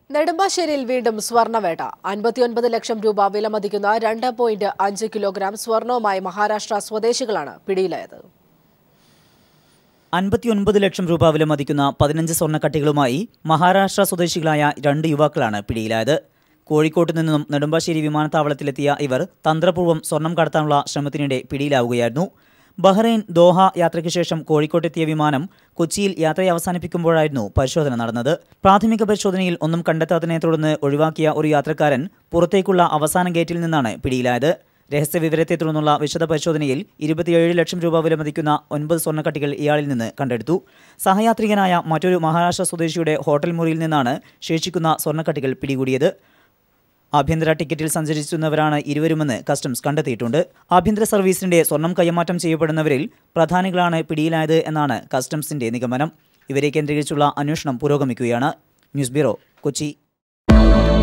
നെടുമ്പാശ്ശേരിയിൽ വീണ്ടും സ്വർണ്ണവേട്ട അൻപത്തിയൊൻപത് ലക്ഷം രൂപ വിലമതിക്കുന്ന രണ്ട് പോയിന്റ് അഞ്ച് കിലോഗ്രാം സ്വർണവുമായി മഹാരാഷ്ട്ര സ്വദേശികളാണ് പിടിയിലായത് അൻപത്തിയൊൻപത് ലക്ഷം രൂപ വില മതിക്കുന്ന പതിനഞ്ച് സ്വർണ്ണക്കട്ടികളുമായി മഹാരാഷ്ട്ര സ്വദേശികളായ രണ്ട് യുവാക്കളാണ് പിടിയിലായത് കോഴിക്കോട്ട് നിന്നും നെടുമ്പാശ്ശേരി വിമാനത്താവളത്തിലെത്തിയ ഇവർ തന്ത്രപൂർവ്വം സ്വർണം കടത്താനുള്ള ശ്രമത്തിനിടെ പിടിയിലാവുകയായിരുന്നു ബഹ്റൈൻ ദോഹ യാത്രയ്ക്ക് ശേഷം കോഴിക്കോട്ടെത്തിയ വിമാനം കൊച്ചിയിൽ യാത്ര അവസാനിപ്പിക്കുമ്പോഴായിരുന്നു പരിശോധന നടന്നത് പ്രാഥമിക പരിശോധനയിൽ ഒന്നും കണ്ടെത്താത്തതിനെ തുടർന്ന് ഒഴിവാക്കിയ ഒരു യാത്രക്കാരൻ പുറത്തേക്കുള്ള അവസാന ഗേറ്റിൽ നിന്നാണ് പിടിയിലായത് രഹസ്യവിവരത്തെ തുടർന്നുള്ള വിശദ പരിശോധനയിൽ ഇരുപത്തിയേഴ് ലക്ഷം രൂപ വില മതിക്കുന്ന ഒൻപത് സ്വർണ്ണക്കട്ടികൾ ഇയാളിൽ നിന്ന് കണ്ടെടുത്തു സഹയാത്രികനായ മറ്റൊരു മഹാരാഷ്ട്ര സ്വദേശിയുടെ ഹോട്ടൽ മുറിയിൽ നിന്നാണ് ശേഷിക്കുന്ന സ്വർണ്ണക്കട്ടികൾ പിടികൂടിയത് ആഭ്യന്തര ടിക്കറ്റിൽ സഞ്ചരിച്ചിരുന്നവരാണ് ഇരുവരുമെന്ന് കസ്റ്റംസ് കണ്ടെത്തിയിട്ടുണ്ട് ആഭ്യന്തര സർവീസിന്റെ സ്വർണം കൈമാറ്റം ചെയ്യപ്പെടുന്നവരിൽ പ്രധാനികളാണ് പിടിയിലായത് എന്നാണ് കസ്റ്റംസിന്റെ നിഗമനം ഇവരെ കേന്ദ്രീകരിച്ചുള്ള അന്വേഷണം പുരോഗമിക്കുകയാണ് ന്യൂസ് ബ്യൂറോ കൊച്ചി